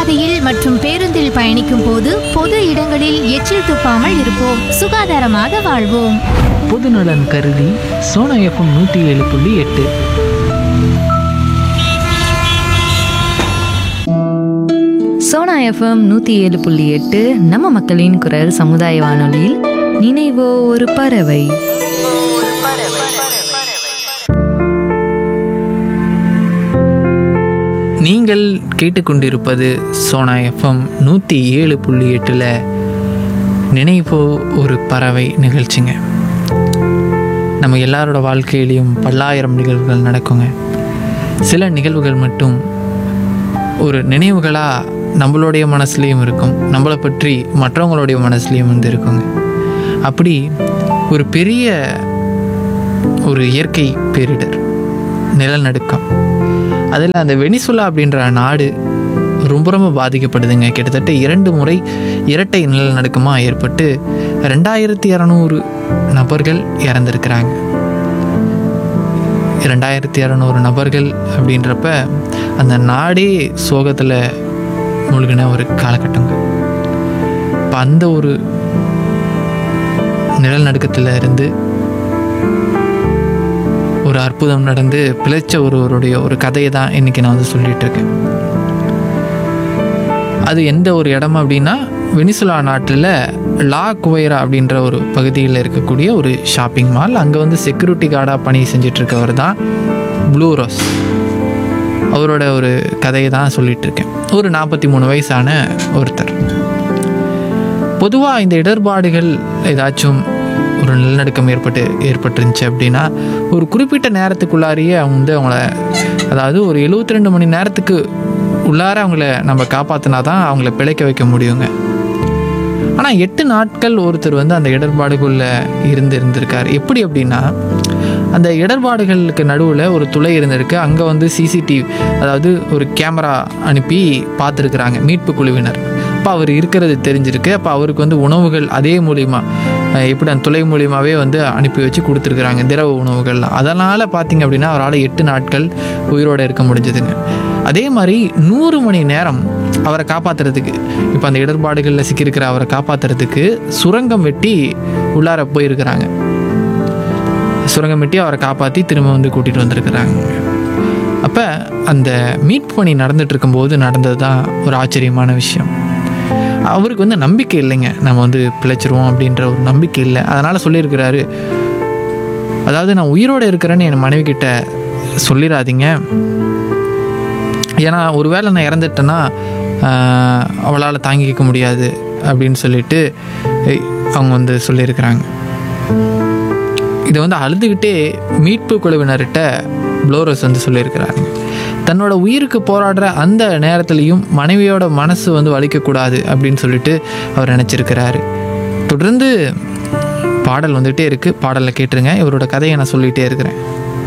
நடைபாதையில் மற்றும் பேருந்தில் பயணிக்கும் போது பொது இடங்களில் எச்சில் துப்பாமல் இருப்போம் சுகாதாரமாக வாழ்வோம் பொதுநலன் கருதி சோனா எஃப்எம் நூற்றி ஏழு புள்ளி எட்டு சோனா எஃப்எம் நூற்றி ஏழு புள்ளி எட்டு நம்ம மக்களின் குரல் சமுதாய வானொலியில் நினைவோ ஒரு பறவை நீங்கள் கேட்டுக்கொண்டிருப்பது சோனா எஃப்எம் நூற்றி ஏழு புள்ளி எட்டில் நினைவோ ஒரு பறவை நிகழ்ச்சிங்க நம்ம எல்லாரோட வாழ்க்கையிலையும் பல்லாயிரம் நிகழ்வுகள் நடக்குங்க சில நிகழ்வுகள் மட்டும் ஒரு நினைவுகளாக நம்மளுடைய மனசுலேயும் இருக்கும் நம்மளை பற்றி மற்றவங்களுடைய மனசுலேயும் வந்து இருக்குங்க அப்படி ஒரு பெரிய ஒரு இயற்கை பேரிடர் நிலநடுக்கம் அதில் அந்த வெனிசுலா அப்படின்ற நாடு ரொம்ப ரொம்ப பாதிக்கப்படுதுங்க கிட்டத்தட்ட இரண்டு முறை இரட்டை நிலநடுக்கமாக ஏற்பட்டு ரெண்டாயிரத்தி இரநூறு நபர்கள் இறந்துருக்கிறாங்க ரெண்டாயிரத்தி இரநூறு நபர்கள் அப்படின்றப்ப அந்த நாடே சோகத்தில் மூழ்கின ஒரு காலகட்டங்க இப்போ அந்த ஒரு நிலநடுக்கத்தில் இருந்து ஒரு அற்புதம் நடந்து பிழைச்ச ஒருவருடைய ஒரு கதையை தான் இன்றைக்கி நான் வந்து சொல்லிட்டு இருக்கேன் அது எந்த ஒரு இடம் அப்படின்னா வெனிசுலா நாட்டில் லா குவைரா அப்படின்ற ஒரு பகுதியில் இருக்கக்கூடிய ஒரு ஷாப்பிங் மால் அங்கே வந்து செக்யூரிட்டி கார்டாக பணி செஞ்சுட்டு இருக்கவர் தான் ப்ளூ ரோஸ் அவரோட ஒரு கதையை தான் சொல்லிட்டு இருக்கேன் ஒரு நாற்பத்தி மூணு வயசான ஒருத்தர் பொதுவாக இந்த இடர்பாடுகள் ஏதாச்சும் ஒரு நிலநடுக்கம் ஏற்பட்டு ஏற்பட்டுருந்துச்சு அப்படின்னா ஒரு குறிப்பிட்ட நேரத்துக்குள்ளாரியே அவங்க வந்து அவங்கள அதாவது ஒரு 72 ரெண்டு மணி நேரத்துக்கு உள்ளார அவங்கள நம்ம காப்பாற்றினா தான் அவங்கள பிழைக்க வைக்க முடியுங்க ஆனால் எட்டு நாட்கள் ஒருத்தர் வந்து அந்த இடர்பாடுக்குள்ளே இருந்து இருந்திருக்கார் எப்படி அப்படின்னா அந்த இடர்பாடுகளுக்கு நடுவில் ஒரு துளை இருந்திருக்கு அங்கே வந்து சிசிடிவி அதாவது ஒரு கேமரா அனுப்பி பார்த்துருக்குறாங்க மீட்பு குழுவினர் அப்போ அவர் இருக்கிறது தெரிஞ்சிருக்கு அப்போ அவருக்கு வந்து உணவுகள் அதே மூலிமா அஹ், எப்படி அந்த துளை மூலியமாகவே வந்து அனுப்பி வச்சு கொடுத்துருக்குறாங்க திரவ உணவுகள்லாம் அதனால் பார்த்தீங்க அப்படின்னா அவரால் எட்டு நாட்கள் உயிரோடு இருக்க முடிஞ்சதுங்க அதே மாதிரி நூறு மணி நேரம் அவரை காப்பாற்றுறதுக்கு இப்போ அந்த இடர்பாடுகளில் சிக்கியிருக்கிற அவரை காப்பாற்றுறதுக்கு சுரங்கம் வெட்டி உள்ளார போயிருக்கிறாங்க சுரங்கம் வெட்டி அவரை காப்பாற்றி திரும்ப வந்து கூட்டிகிட்டு வந்திருக்கிறாங்க அப்போ அந்த மீட்பு பணி நடந்துட்டு இருக்கும்போது நடந்தது தான் ஒரு ஆச்சரியமான விஷயம் அவருக்கு வந்து நம்பிக்கை இல்லைங்க நம்ம வந்து பிழைச்சிருவோம் அப்படின்ற ஒரு நம்பிக்கை இல்லை அதனால் சொல்லியிருக்கிறாரு அதாவது நான் உயிரோடு இருக்கிறேன்னு என் மனைவி கிட்ட சொல்லிடாதீங்க ஏன்னா ஒருவேளை நான் இறந்துட்டேன்னா ஆஹ், அவளால் தாங்கிக்க முடியாது அப்படின்னு சொல்லிட்டு ஏய், அவங்க வந்து சொல்லியிருக்கிறாங்க இதை வந்து அழுதுகிட்டே மீட்பு குழுவினர்கிட்ட ப்ளோரஸ் வந்து சொல்லியிருக்கிறாங்க தன்னோட உயிருக்கு போராடுற அந்த நேரத்துலையும் மனைவியோட மனசு வந்து வலிக்கக்கூடாது அப்படின்னு சொல்லிட்டு அவர் நினச்சிருக்கிறாரு தொடர்ந்து பாடல் வந்துகிட்டே இருக்குது பாடலை கேட்டுருங்க இவரோட கதையை நான் சொல்லிகிட்டே இருக்கிறேன்